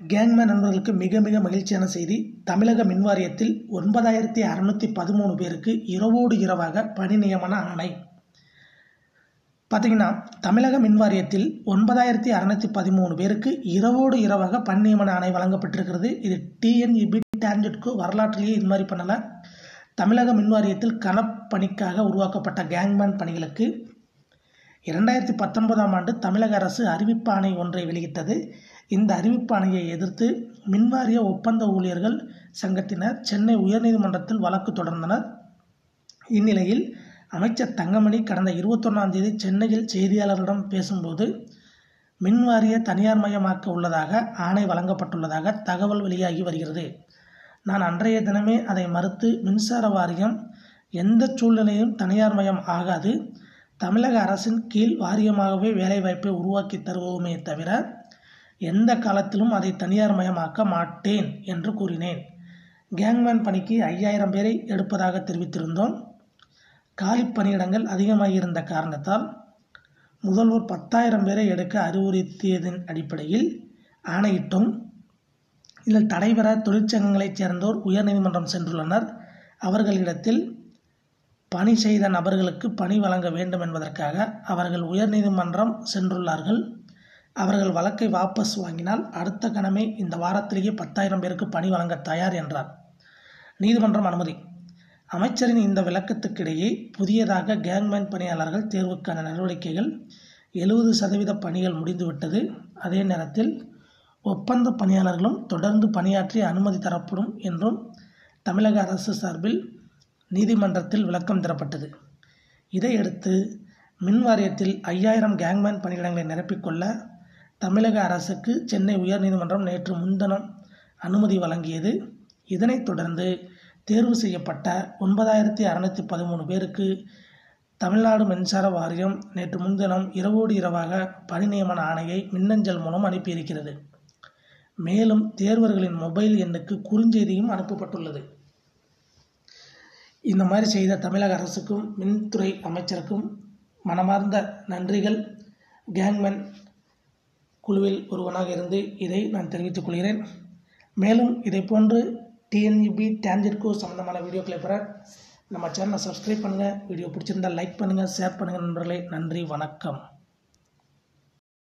gangman நண்பர்களுக்கு மிக மிக மகிழ்ச்சியான செய்தி தமிழக மின்வாரியத்தில் ஒன்பதாயிரத்தி அறநூற்றி பதிமூணு பேருக்கு இரவோடு இரவாக பணி நியமன ஆணை பார்த்தீங்கன்னா தமிழக மின்வாரியத்தில் ஒன்பதாயிரத்தி அறநூற்றி பதிமூணு பேருக்கு இரவோடு இரவாக பணி நியமன ஆணை வழங்கப்பட்டிருக்கிறது இது டிஎன்இபி டான்ஜெட்கோ வரலாற்றிலேயே இது மாதிரி பண்ணலை தமிழக மின்வாரியத்தில் களப்பணிக்காக உருவாக்கப்பட்ட கேங்மேன் பணிகளுக்கு இரண்டாயிரத்தி பத்தொன்பதாம் ஆண்டு தமிழக அரசு அறிவிப்பாணை ஒன்றை வெளியிட்டது இந்த அறிவிப்பாணையை எதிர்த்து மின்வாரிய ஒப்பந்த ஊழியர்கள் சங்கத்தினர் சென்னை உயர்நீதிமன்றத்தில் வழக்கு தொடர்ந்தனர் இந்நிலையில் அமைச்சர் தங்கமணி கடந்த இருபத்தொன்னாம் தேதி சென்னையில் செய்தியாளர்களிடம் பேசும்போது மின்வாரிய தனியார் மயமாக்க உள்ளதாக ஆணை வழங்கப்பட்டுள்ளதாக தகவல் வெளியாகி வருகிறது நான் அன்றைய தினமே அதை மறுத்து மின்சார வாரியம் எந்த சூழ்நிலையும் தனியார் மயம் ஆகாது தமிழக அரசின் கீழ் வாரியமாகவே வேலைவாய்ப்பை உருவாக்கி தருவோமே தவிர எந்த காலத்திலும் அதை தனியார் மயமாக்க மாட்டேன் என்று கூறினேன் கேங்மேன் பணிக்கு ஐயாயிரம் பேரை எடுப்பதாக தெரிவித்திருந்தோம் காலி பணியிடங்கள் அதிகமாகியிருந்த காரணத்தால் முதல்வர் பத்தாயிரம் பேரை எடுக்க அறிவுறுத்தியதன் அடிப்படையில் ஆணையிட்டோம் இதில் தடைபெற தொழிற்சங்கங்களைச் சேர்ந்தோர் உயர்நீதிமன்றம் சென்றுள்ளனர் அவர்களிடத்தில் பணி செய்த நபர்களுக்கு பணி வழங்க வேண்டும் என்பதற்காக அவர்கள் உயர்நீதிமன்றம் சென்றுள்ளார்கள் அவர்கள் வழக்கை வாபஸ் வாங்கினால் அடுத்த கணமே இந்த வாரத்திலேயே பத்தாயிரம் பேருக்கு பணி வழங்க தயார் என்றார் நீதிமன்றம் அனுமதி அமைச்சரின் இந்த விளக்கத்துக்கிடையே புதியதாக கேங்மேன் பணியாளர்கள் தேர்வுக்கான நடவடிக்கைகள் எழுபது சதவீத பணிகள் முடிந்துவிட்டது அதே நேரத்தில் ஒப்பந்த பணியாளர்களும் தொடர்ந்து பணியாற்றி அனுமதி தரப்படும் என்றும் தமிழக அரசு சார்பில் நீதிமன்றத்தில் விளக்கம் தரப்பட்டது இதையடுத்து மின் வாரியத்தில் ஐயாயிரம் கேங்மேன் பணியிடங்களை நிரப்பிக்கொள்ள தமிழக அரசுக்கு சென்னை உயர்நீதிமன்றம் நேற்று முன்தினம் அனுமதி வழங்கியது இதனைத் தொடர்ந்து தேர்வு செய்யப்பட்ட ஒன்பதாயிரத்தி அறநூற்றி பதிமூணு பேருக்கு தமிழ்நாடு மின்சார வாரியம் நேற்று முன்தினம் இரவோடு இரவாக பணி நியமன ஆணையை மின்னஞ்சல் மூலம் அனுப்பியிருக்கிறது மேலும் தேர்வர்களின் மொபைல் எண்ணுக்கு குறுஞ்செய்தியும் அனுப்பப்பட்டுள்ளது இந்த மாதிரி செய்த தமிழக அரசுக்கும் மின்துறை அமைச்சருக்கும் மனமார்ந்த நன்றிகள் கேங்மேன் குழுவில் ஒருவனாக இருந்து இதை நான் தெரிவித்துக் கொள்கிறேன் மேலும் இதை போன்று டிஎன்இபி டான்ஜெட்கோ சம்மந்தமான வீடியோக்களை பெற நம்ம சேனலை சப்ஸ்கிரைப் பண்ணுங்கள் வீடியோ பிடிச்சிருந்தால் லைக் பண்ணுங்கள் ஷேர் பண்ணுங்கள் நண்பர்களே நன்றி வணக்கம்